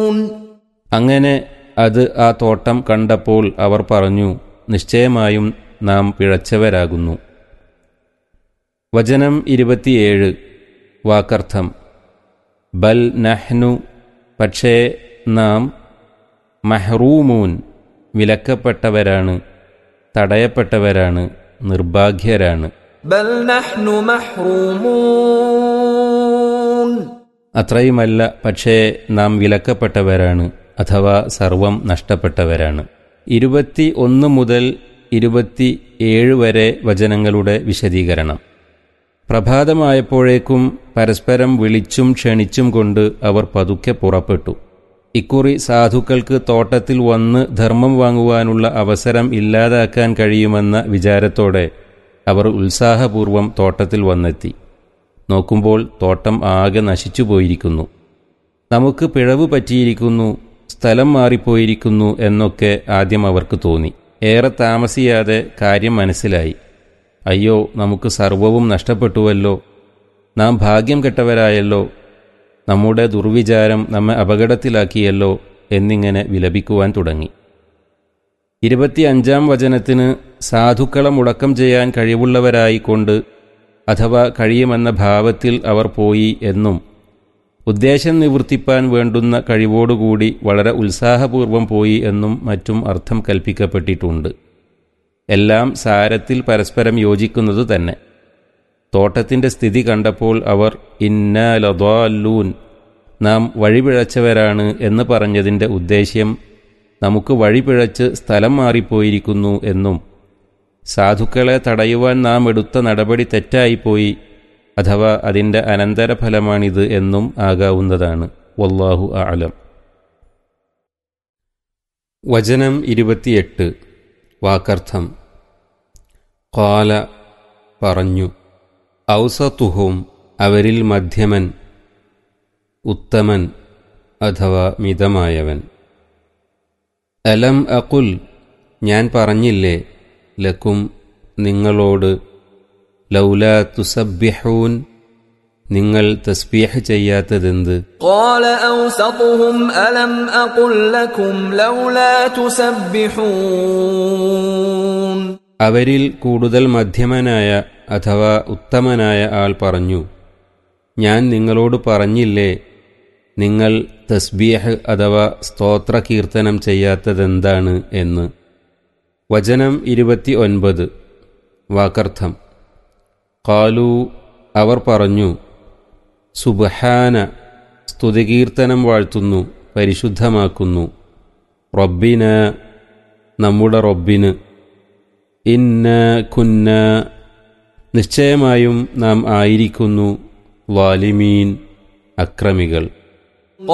അങ്ങനെ അത് ആ തോട്ടം കണ്ടപ്പോൾ അവർ പറഞ്ഞു നിശ്ചയമായും നാം പിഴച്ചവരാകുന്നു വചനം ഇരുപത്തിയേഴ് വാക്കർത്ഥം ബൽ നഹ്നു പക്ഷേ നാം മഹ്റൂമൂൻ വിലക്കപ്പെട്ടവരാണ് തടയപ്പെട്ടവരാണ് നിർഭാഗ്യരാണ് بل نحن محرومون അത്രയുമല്ല പക്ഷേ നാം വിലക്കപ്പെട്ടവരാണ് അഥവാ സർവം നഷ്ടപ്പെട്ടവരാണ് ഇരുപത്തി ഒന്ന് മുതൽ ഇരുപത്തി ഏഴ് വരെ വചനങ്ങളുടെ വിശദീകരണം പ്രഭാതമായപ്പോഴേക്കും പരസ്പരം വിളിച്ചും ക്ഷണിച്ചും കൊണ്ട് അവർ പതുക്കെ പുറപ്പെട്ടു ഇക്കുറി സാധുക്കൾക്ക് തോട്ടത്തിൽ വന്ന് ധർമ്മം വാങ്ങുവാനുള്ള അവസരം ഇല്ലാതാക്കാൻ കഴിയുമെന്ന വിചാരത്തോടെ അവർ ഉത്സാഹപൂർവം തോട്ടത്തിൽ വന്നെത്തി നോക്കുമ്പോൾ തോട്ടം ആകെ നശിച്ചു പോയിരിക്കുന്നു നമുക്ക് പിഴവ് പറ്റിയിരിക്കുന്നു സ്ഥലം മാറിപ്പോയിരിക്കുന്നു എന്നൊക്കെ ആദ്യം അവർക്ക് തോന്നി ഏറെ താമസിയാതെ കാര്യം മനസ്സിലായി അയ്യോ നമുക്ക് സർവവും നഷ്ടപ്പെട്ടുവല്ലോ നാം ഭാഗ്യം കെട്ടവരായല്ലോ നമ്മുടെ ദുർവിചാരം നമ്മെ അപകടത്തിലാക്കിയല്ലോ എന്നിങ്ങനെ വിലപിക്കുവാൻ തുടങ്ങി ഇരുപത്തിയഞ്ചാം വചനത്തിന് സാധുക്കളെ മുടക്കം ചെയ്യാൻ കഴിവുള്ളവരായിക്കൊണ്ട് അഥവാ കഴിയുമെന്ന ഭാവത്തിൽ അവർ പോയി എന്നും ഉദ്ദേശം നിവർത്തിപ്പാൻ വേണ്ടുന്ന കഴിവോടുകൂടി വളരെ ഉത്സാഹപൂർവം പോയി എന്നും മറ്റും അർത്ഥം കൽപ്പിക്കപ്പെട്ടിട്ടുണ്ട് എല്ലാം സാരത്തിൽ പരസ്പരം യോജിക്കുന്നത് തന്നെ തോട്ടത്തിൻ്റെ സ്ഥിതി കണ്ടപ്പോൾ അവർ ഇന്ന ലദാല്ലൂൻ നാം വഴിപിഴച്ചവരാണ് എന്ന് പറഞ്ഞതിൻ്റെ ഉദ്ദേശ്യം നമുക്ക് വഴിപിഴച്ച് സ്ഥലം മാറിപ്പോയിരിക്കുന്നു എന്നും സാധുക്കളെ തടയുവാൻ നാം എടുത്ത നടപടി തെറ്റായിപ്പോയി അഥവാ അതിൻ്റെ അനന്തരഫലമാണിത് എന്നും ആകാവുന്നതാണ് വല്ലാഹു ആലം വചനം ഇരുപത്തിയെട്ട് വാക്കർത്ഥം കാല പറഞ്ഞു ഔസത്തുഹും അവരിൽ മധ്യമൻ ഉത്തമൻ അഥവാ മിതമായവൻ അലം അകുൽ ഞാൻ പറഞ്ഞില്ലേ ലക്കും നിങ്ങളോട് ലൗല തുസബ്യഹൂൻ നിങ്ങൾ തസ്ബീഹ് ചെയ്യാത്തതെന്ത് قال أوسطهم ألم أقل لكم لولا تسبحون അവരിൽ കൂടുതൽ മധ്യമനായ അഥവാ ഉത്തമനായ ആൾ പറഞ്ഞു ഞാൻ നിങ്ങളോട് പറഞ്ഞില്ലേ നിങ്ങൾ തസ്ബീഹ് അഥവാ സ്തോത്ര കീർത്തനം ചെയ്യാത്തതെന്താണ് എന്ന് വചനം ഇരുപത്തി ഒൻപത് വാക്കർത്ഥം കാലു അവർ പറഞ്ഞു സുബഹാന സ്തുതികീർത്തനം വാഴ്ത്തുന്നു പരിശുദ്ധമാക്കുന്നു റബ്ബിന നമ്മുടെ റബ്ബിന് ഇന്ന കുന്ന നിശ്ചയമായും നാം ആയിരിക്കുന്നു വാലിമീൻ അക്രമികൾ